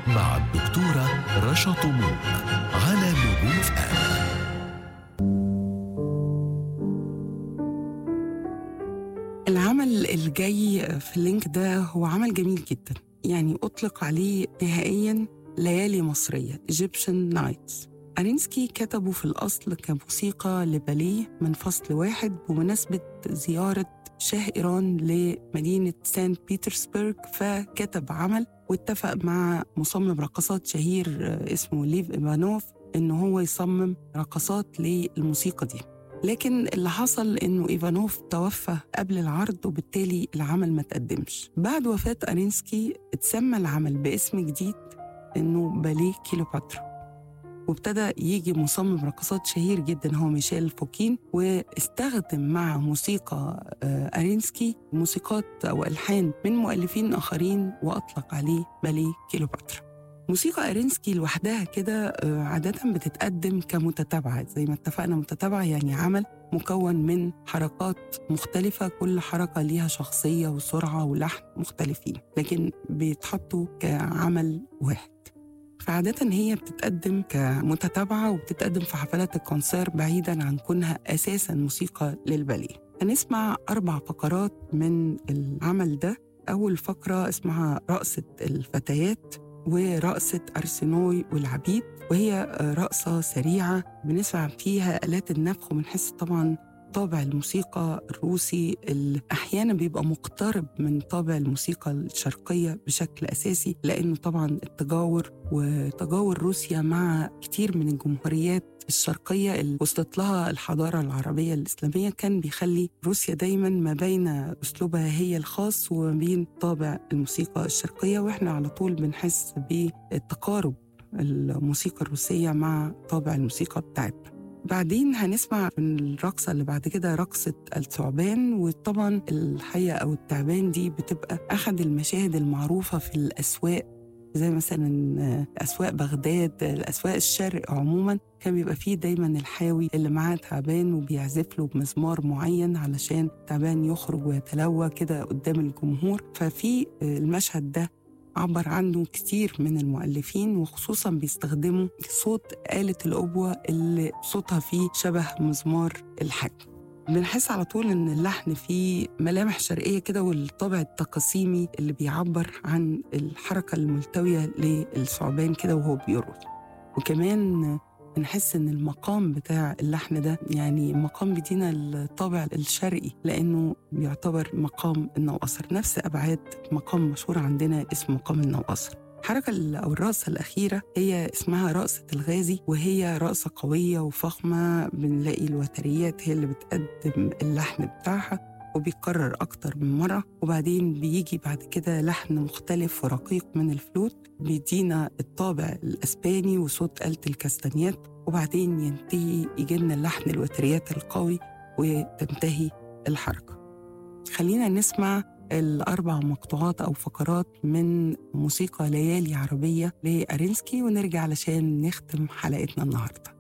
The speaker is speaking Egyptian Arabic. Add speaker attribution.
Speaker 1: مع الدكتورة رشا طموح على نجوم اف ام
Speaker 2: العمل الجاي في اللينك ده هو عمل جميل جدا يعني أطلق عليه نهائيا ليالي مصرية Egyptian Nights أرينسكي كتبه في الأصل كموسيقى لباليه من فصل واحد بمناسبة زيارة شاه إيران لمدينة سان بيترسبرغ فكتب عمل واتفق مع مصمم رقصات شهير اسمه ليف إيفانوف إن هو يصمم رقصات للموسيقى دي لكن اللي حصل انه ايفانوف توفى قبل العرض وبالتالي العمل ما تقدمش بعد وفاه ارينسكي اتسمى العمل باسم جديد انه باليه كيلوباترا وابتدى يجي مصمم رقصات شهير جدا هو ميشيل فوكين واستخدم مع موسيقى ارينسكي موسيقات او الحان من مؤلفين اخرين واطلق عليه باليه كيلوباترا موسيقى أرينسكي لوحدها كده عادة بتتقدم كمتتابعة زي ما اتفقنا متتابعة يعني عمل مكون من حركات مختلفة كل حركة ليها شخصية وسرعة ولحن مختلفين لكن بيتحطوا كعمل واحد فعادة هي بتتقدم كمتتابعة وبتتقدم في حفلات الكونسير بعيدا عن كونها أساسا موسيقى للباليه هنسمع أربع فقرات من العمل ده أول فقرة اسمها رقصة الفتيات ورقصة أرسنوي والعبيد وهي رقصة سريعة بنسمع فيها آلات النفخ وبنحس طبعا طابع الموسيقى الروسي اللي أحيانا بيبقى مقترب من طابع الموسيقى الشرقية بشكل أساسي لأنه طبعا التجاور وتجاور روسيا مع كتير من الجمهوريات الشرقية اللي وصلت لها الحضارة العربية الإسلامية كان بيخلي روسيا دايما ما بين أسلوبها هي الخاص وما بين طابع الموسيقى الشرقية وإحنا على طول بنحس بالتقارب الموسيقى الروسية مع طابع الموسيقى بتاعتنا بعدين هنسمع من الرقصة اللي بعد كده رقصة الثعبان وطبعا الحية أو التعبان دي بتبقى أحد المشاهد المعروفة في الأسواق زي مثلا أسواق بغداد الأسواق الشرق عموما كان بيبقى فيه دايما الحاوي اللي معاه تعبان وبيعزف له بمزمار معين علشان التعبان يخرج ويتلوى كده قدام الجمهور ففي المشهد ده عبر عنه كتير من المؤلفين وخصوصا بيستخدموا صوت آلة الأبوة اللي صوتها فيه شبه مزمار الحج بنحس على طول ان اللحن فيه ملامح شرقيه كده والطابع التقاسيمي اللي بيعبر عن الحركه الملتويه للثعبان كده وهو بيرقص وكمان بنحس ان المقام بتاع اللحن ده يعني مقام بيدينا الطابع الشرقي لانه بيعتبر مقام النوقصر نفس ابعاد مقام مشهور عندنا اسمه مقام النوقصر الحركة أو الرقصة الأخيرة هي اسمها رقصة الغازي وهي رقصة قوية وفخمة بنلاقي الوتريات هي اللي بتقدم اللحن بتاعها وبيتكرر أكتر من مرة وبعدين بيجي بعد كده لحن مختلف ورقيق من الفلوت بيدينا الطابع الأسباني وصوت آلة الكاستانيات وبعدين ينتهي يجينا اللحن الوتريات القوي وتنتهي الحركة خلينا نسمع الأربع مقطوعات أو فقرات من موسيقى ليالي عربية لأرينسكي ونرجع علشان نختم حلقتنا النهارده